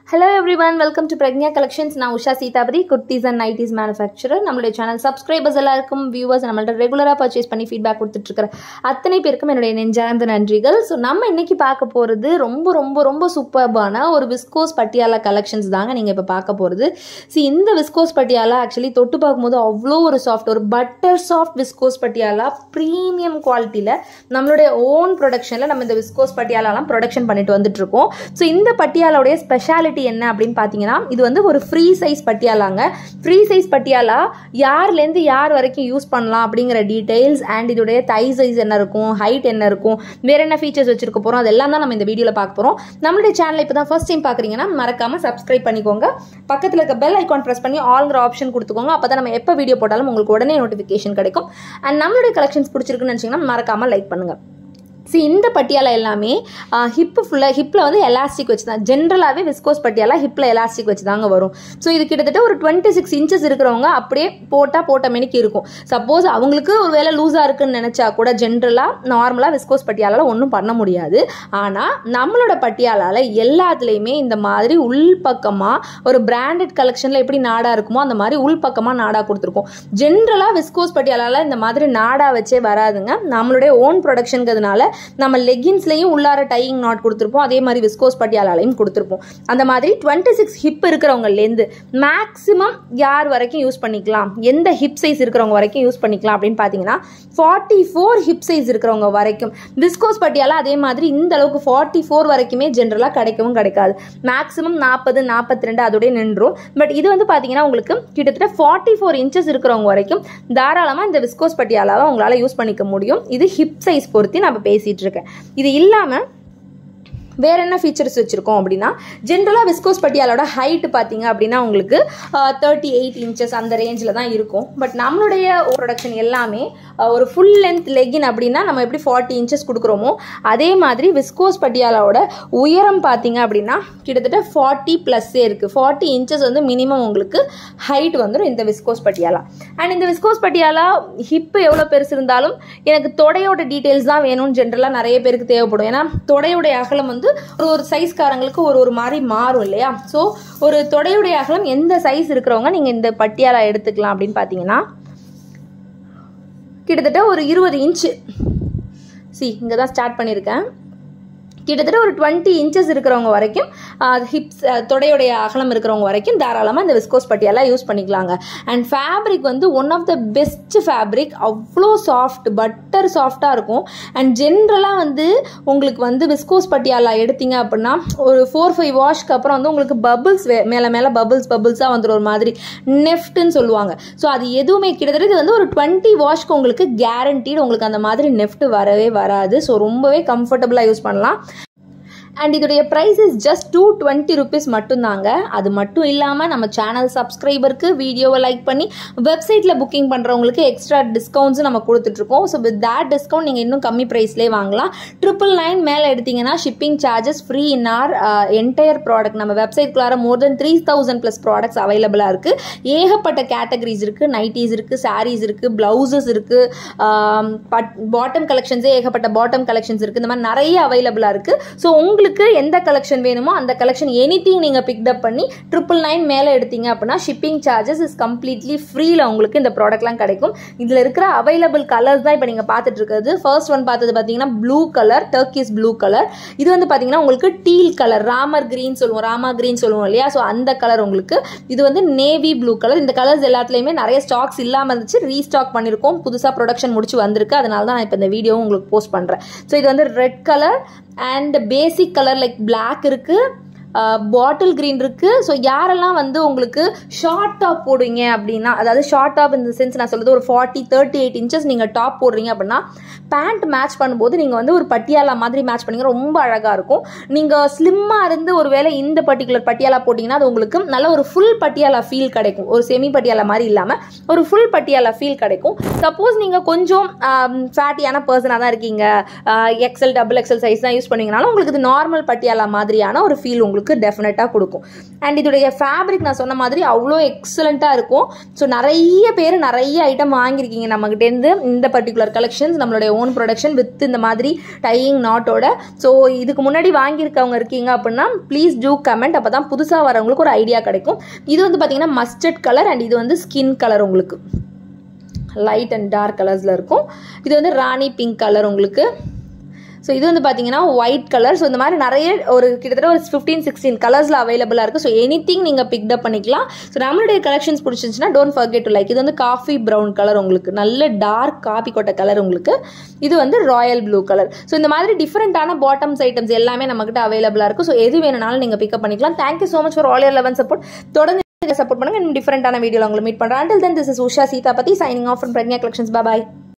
hello every one welcome to Pragya collections நான் Usha Seethapathi kurtis and nighties manufacturer நம்மளுடைய channel subscribers எல்லாருக்கும் viewers நம்மள்ட்ட ரெகுலராக பர்ச்சேஸ் பண்ணி ஃபீட்பேக் கொடுத்துட்ருக்கிற அத்தனை பேருக்கும் என்னுடைய நெஞ்சார்ந்த நன்றிகள் ஸோ நம்ம இன்னைக்கு பார்க்க போகிறது ரொம்ப ரொம்ப ரொம்ப சூப்பர்பான ஒரு விஸ்கோஸ் பட்டியாலா கலெக்ஷன்ஸ் தாங்க நீங்கள் இப்போ பார்க்க போகிறது சி இந்த விஸ்கோஸ் பட்டியாலா ஆக்சுவலி தொட்டு பார்க்கும்போது அவ்வளோ ஒரு சாஃப்ட் ஒரு butter soft viscose Patiala premium குவாலிட்டியில் நம்மளுடைய ஓன் ப்ரொடக்ஷனில் நம்ம இந்த விஸ்கோஸ் பட்டியாலாலாம் ப்ரொடக்ஷன் பண்ணிட்டு வந்துட்டு இருக்கோம் ஸோ இந்த பட்டியாலாவுடைய ஸ்பெஷாலிட்டி என்ன அப்படின்னு பார்த்தீங்கன்னா இது வந்து ஒரு ஃப்ரீ சைஸ் பட்டியாலாங்க ஃப்ரீ சைஸ் பட்டியாலா யார்லேருந்து யார் வரைக்கும் யூஸ் பண்ணலாம் அப்படிங்கிற டீடைல்ஸ் அண்ட் இதோடைய தை சைஸ் என்ன இருக்கும் ஹைட் என்ன இருக்கும் வேற என்ன ஃபீச்சர்ஸ் வச்சிருக்க போகிறோம் அதெல்லாம் தான் நம்ம இந்த வீடியோவில் பார்க்க போகிறோம் நம்மளுடைய சேனலை இப்போ தான் ஃபர்ஸ்ட் டைம் பார்க்குறீங்கன்னா மறக்காம சப்ஸ்கிரைப் பண்ணிக்கோங்க பக்கத்தில் இருக்க பெல் ஐக்கான் ப்ரெஸ் பண்ணி ஆல்ங்கிற ஆப்ஷன் கொடுத்துக்கோங்க அப்போ தான் நம்ம எப்போ வீடியோ போட்டாலும் உங்களுக்கு உடனே நோட்டிஃபிகேஷன் கிடைக்கும் அண்ட் நம்மளுடைய கலெக்ஷன்ஸ் பிடிச்சிருக்குன்னு நினச்சிங்கன்னா மறக்காம லைக் பண்ணுங்கள் சி இந்த பட்டியாலா எல்லாமே ஹிப்பு ஃபுல்லாக ஹிப்பில் வந்து எலாஸ்டிக் வச்சு தான் ஜென்ரலாகவே விஸ்கோஸ் பட்டியாலா ஹிப்பில் எலாஸ்டிக் வச்சு தாங்க வரும் ஸோ இது கிட்டத்தட்ட ஒரு டுவெண்ட்டி சிக்ஸ் இன்ச்சஸ் இருக்கிறவங்க அப்படியே போட்டால் போட்ட மணிக்கு இருக்கும் சப்போஸ் அவங்களுக்கு ஒரு வேலை லூஸாக இருக்குன்னு நினச்சா கூட ஜென்ரலாக நார்மலாக விஸ்கோஸ் பட்டியாலால் ஒன்றும் பண்ண முடியாது ஆனால் நம்மளோட பட்டியாலால் எல்லாத்துலேயுமே இந்த மாதிரி உள் பக்கமாக ஒரு பிராண்டட் கலெக்ஷனில் எப்படி நாடாக இருக்குமோ அந்த மாதிரி உள் பக்கமாக நாடாக கொடுத்துருக்கோம் ஜென்ரலாக விஸ்கோஸ் பட்டியாலால் இந்த மாதிரி நாடா வச்சே வராதுங்க நம்மளுடைய ஓன் ப்ரொடக்ஷனுங்கிறதுனால நம்ம லெகின்ஸ்லையும் உள்ளார டையிங் நாட் கொடுத்துருப்போம் அதே மாதிரி விஸ்கோஸ் பட்டியாலாலையும் கொடுத்துருப்போம் அந்த மாதிரி டுவெண்ட்டி சிக்ஸ் ஹிப் இருக்கிறவங்கலேருந்து மேக்ஸிமம் யார் வரைக்கும் யூஸ் பண்ணிக்கலாம் எந்த ஹிப் சைஸ் இருக்கிறவங்க வரைக்கும் யூஸ் பண்ணிக்கலாம் அப்படின்னு பார்த்தீங்கன்னா ஃபார்ட்டி ஃபோர் ஹிப் சைஸ் இருக்கிறவங்க வரைக்கும் விஸ்கோஸ் பட்டியாலா அதே மாதிரி இந்த அளவுக்கு ஃபார்ட்டி ஃபோர் வரைக்குமே ஜென்ரலாக கிடைக்கவும் கிடைக்காது மேக்ஸிமம் நாற்பது நாற்பத்தி ரெண்டு அதோடய நின்றும் பட் இது வந்து பார்த்தீங்கன்னா உங்களுக்கு கிட்டத்தட்ட ஃபார்ட்டி ஃபோர் இன்ச்சஸ் இருக்கிறவங்க வரைக்கும் தாராளமாக இந்த விஸ்கோஸ் பட்டியாலாவை உங்களால் யூஸ் பண்ணிக்க முடியும் இது ஹிப் சைஸ் பொறுத்து நான் பேசிகிட்டு இருக்கேன் இது இல்லாமல் வேற என்ன ஃபீச்சர்ஸ் வச்சுருக்கோம் அப்படின்னா ஜென்ரலாக விஸ்கோஸ் பட்டியாலோட ஹைட் பார்த்தீங்க அப்படின்னா உங்களுக்கு தேர்ட்டி எயிட் இன்ச்சஸ் அந்த ரேஞ்சில் தான் இருக்கும் பட் நம்மளுடைய ப்ரொடக்ஷன் எல்லாமே ஒரு ஃபுல் லென்த் லெகின் அப்படின்னா நம்ம எப்படி ஃபார்ட்டி இன்ச்சஸ் கொடுக்குறோமோ அதே மாதிரி விஸ்கோஸ் பட்டியாலாவோட உயரம் பார்த்தீங்க அப்படின்னா கிட்டத்தட்ட ஃபார்ட்டி ப்ளஸ்ஸே இருக்குது ஃபார்ட்டி இன்ச்சஸ் வந்து மினிமம் உங்களுக்கு ஹைட் வந்துடும் இந்த விஸ்கோஸ் பட்டியாலா அண்ட் இந்த விஸ்கோஸ் பட்டியாலா ஹிப்பு எவ்வளோ பெருசு இருந்தாலும் எனக்கு தொடையோட டீட்டெயில்ஸ் தான் வேணும்னு ஜென்ரலாக நிறைய பேருக்கு தேவைப்படும் ஏன்னா தொடையோடைய அகலம் வந்து ஒரு ஒரு சைஸ்காரங்களுக்கு ஒரு ஒரு மாதிரி மாறும் இல்லையா ஸோ ஒரு தொடையுடைய அகலம் எந்த சைஸ் இருக்கிறவங்க நீங்கள் இந்த பட்டியாலா எடுத்துக்கலாம் அப்படின்னு பார்த்தீங்கன்னா கிட்டத்தட்ட ஒரு இருபது இன்ச்சு சி இங்கே தான் ஸ்டார்ட் பண்ணியிருக்கேன் கிட்டத்தட்ட ஒரு டுவெண்ட்டி இன்ச்சஸ் இருக்கிறவங்க வரைக்கும் ஹிப்ஸ் தொடையுடைய அகலம் இருக்கிறவங்க வரைக்கும் தாராளமாக இந்த விஸ்கோஸ் பட்டியாலா யூஸ் பண்ணிக்கலாங்க அண்ட் ஃபேப்ரிக் வந்து one of the best fabric அவ்வளோ சாஃப்ட் பட்டர் சாஃப்டாக இருக்கும் அண்ட் ஜென்ரலாக வந்து உங்களுக்கு வந்து விஸ்கோஸ் பட்டியாலா எடுத்தீங்க அப்படின்னா ஒரு ஃபோர் ஃபைவ் வாஷ்க்கு அப்புறம் வந்து உங்களுக்கு பபிள்ஸ் மேலே மேலே பபிள்ஸ் பபிள்ஸாக வந்துடும் ஒரு மாதிரி நெஃப்ட்னு சொல்லுவாங்க ஸோ அது எதுவுமே கிட்டத்தட்ட இது வந்து ஒரு டுவெண்ட்டி வாஷ்க்கு உங்களுக்கு கேரண்டீடு உங்களுக்கு அந்த மாதிரி நெஃப்ட் வரவே வராது ஸோ ரொம்பவே கம்ஃபர்டபுளாக யூஸ் பண்ணலாம் அண்ட் இதோடைய price is just two twenty rupees மட்டும்தாங்க அது மட்டும் இல்லாமல் நம்ம சேனல் சப்ஸ்கிரைபருக்கு வீடியோவை லைக் பண்ணி வெப்சைட்டில் புக்கிங் பண்ணுறவங்களுக்கு எக்ஸ்ட்ரா டிஸ்கவுண்ட்ஸும் நம்ம கொடுத்துட்ருக்கோம் ஸோ வித் தேட் டிஸ்கவுண்ட் நீங்கள் இன்னும் கம்மி ப்ரைஸ்லேயே வாங்கலாம் ட்ரிபிள் நைன் மேலே எடுத்தீங்கன்னா shipping charges free in our entire product நம்ம வெப்சைட்குள்ளார more than three thousand plus products அவைலபிளாக இருக்குது ஏகப்பட்ட கேட்டகரிஸ் இருக்குது நைட்டிஸ் இருக்குது சாரீஸ் இருக்குது ப்ளவுசஸ் இருக்குது பட் பாட்டம் கலெக்ஷன்ஸே ஏகப்பட்ட பாட்டம் கலெக்ஷன்ஸ் இருக்குது இந்த மாதிரி நிறைய அவைலபிளாக இருக்குது ஸோ உங்களுக்கு உங்களுக்கு எந்த கலெக்ஷன் வேணுமோ அந்த கலெக்ஷன் எனி திங் நீங்கள் பிக்அப் பண்ணி ட்ரிபிள் நைன் மேலே எடுத்தீங்க அப்படின்னா ஷிப்பிங் சார்ஜஸ் இஸ் கம்ப்ளீட்லி ஃப்ரீயில் உங்களுக்கு இந்த ப்ராடக்ட்லாம் கிடைக்கும் இதில் இருக்கிற அவைலபிள் கலர்ஸ் தான் இப்போ நீங்கள் பார்த்துட்டு இருக்கிறது ஃபர்ஸ்ட் ஒன் பார்த்தது பார்த்தீங்கன்னா blue colour turquoise blue colour இது வந்து பார்த்தீங்கன்னா உங்களுக்கு டீல் கலர் ராமர் கிரீன் சொல்லுவோம் ராமா கிரீன் சொல்லுவோம் இல்லையா ஸோ அந்த கலர் உங்களுக்கு இது வந்து நேவி ப்ளூ கலர் இந்த கலர்ஸ் எல்லாத்துலேயுமே நிறைய ஸ்டாக்ஸ் இல்லாமல் இருந்துச்சு ரீஸ்டாக் பண்ணியிருக்கோம் புதுசாக ப்ரொடக்ஷன் முடிச்சு வந்திருக்கு அதனால தான் நான் இப்போ இந்த வீடியோ உங்களுக்கு போஸ்ட் பண்ணுறேன் ஸோ இது வந்து red colour and basic colour like black இருக்குது பாட்டில் க்ரீன் இருக்குது ஸோ யாரெல்லாம் வந்து உங்களுக்கு ஷார்ட் டாப் போடுவீங்க அப்படின்னா அதாவது ஷார்ட் டாப் இந்த சென்ஸ் நான் சொல்கிறது ஒரு ஃபார்ட்டி தேர்ட்டி எயிட் இன்ச்சஸ் நீங்கள் டாப் போடுறீங்க அப்படின்னா பேண்ட் மேட்ச் பண்ணும்போது நீங்கள் வந்து ஒரு பட்டியாலா மாதிரி மேட்ச் பண்ணிங்க ரொம்ப அழகாக இருக்கும் நீங்கள் ஸ்லிம்மாக இருந்து ஒரு வேளை இந்த பர்டிகுலர் பட்டியாலா போட்டிங்கன்னா அது உங்களுக்கு நல்ல ஒரு ஃபுல் பட்டியாலா ஃபீல் கிடைக்கும் ஒரு செமி பட்டியாலா மாதிரி இல்லாமல் ஒரு ஃபுல் பட்டியாலா ஃபீல் கிடைக்கும் சப்போஸ் நீங்கள் கொஞ்சம் ஃபேட்டியான பர்சனாக தான் இருக்கீங்க எக்ஸல் டபுள் எக்ஸல் சைஸ் தான் யூஸ் பண்ணிங்கனாலும் உங்களுக்கு இது நார்மல் பட்டியாலா மாதிரியான ஒரு ஃபீல் உங்களுக்கு உங்களுக்கு டெஃபினட்டாக கொடுக்கும் அண்ட் இதோடைய ஃபேப்ரிக் நான் சொன்ன மாதிரி அவ்வளோ எக்ஸலண்ட்டாக இருக்கும் ஸோ நிறைய பேர் நிறைய ஐட்டம் வாங்கியிருக்கீங்க நம்மகிட்டேருந்து இந்த பர்டிகுலர் கலெக்ஷன்ஸ் நம்மளுடைய ஓன் ப்ரொடக்ஷன் வித் இந்த மாதிரி டையிங் நாட்டோட ஸோ இதுக்கு முன்னாடி வாங்கியிருக்கவங்க இருக்கீங்க அப்படின்னா ப்ளீஸ் டூ கமெண்ட் அப்போ தான் புதுசாக வரவங்களுக்கு ஒரு ஐடியா கிடைக்கும் இது வந்து பார்த்தீங்கன்னா மஸ்டர்ட் கலர் அண்ட் இது வந்து ஸ்கின் கலர் உங்களுக்கு லைட் அண்ட் டார்க் கலர்ஸில் இருக்கும் இது வந்து ராணி பிங்க் கலர் உங்களுக்கு ஸோ இது வந்து பார்த்தீங்கன்னா ஒயிட் கலர் ஸோ இந்த மாதிரி நிறைய ஒரு கிட்டத்தட்ட ஒரு ஃபிஃப்டீன் சிக்ஸ்டீன் கலர்ஸில் அவைலபிளாக இருக்குது ஸோ எனி திங் நீங்கள் பிக்டப் பண்ணிக்கலாம் ஸோ நம்மளுடைய கலெக்ஷன்ஸ் பிடிச்சிருந்துச்சுன்னா டோன்ட் ஃபர்கெட் டு லைக் இது வந்து காஃபி ப்ரௌன் கலர் உங்களுக்கு நல்ல டார்க் காபி கொட்ட கலர் உங்களுக்கு இது வந்து ராயல் ப்ளூ கலர் ஸோ இந்த மாதிரி டிஃப்ரெண்ட்டான பாட்டம்ஸ் ஐட்டம்ஸ் எல்லாமே நம்மக்கிட்ட அவைலபிளாக இருக்கும் ஸோ எது வேணுனாலும் நீங்கள் பிக்கப் பண்ணிக்கலாம் thank you so much for all year eleven support தொடர்ந்து சப்போர்ட் பண்ணுங்க இன்னும் டிஃப்ரெண்டான வீடியோவில் உங்களை மீட் பண்ணுறேன் until then this is Usha Seethapathi signing off from Pragya collections bye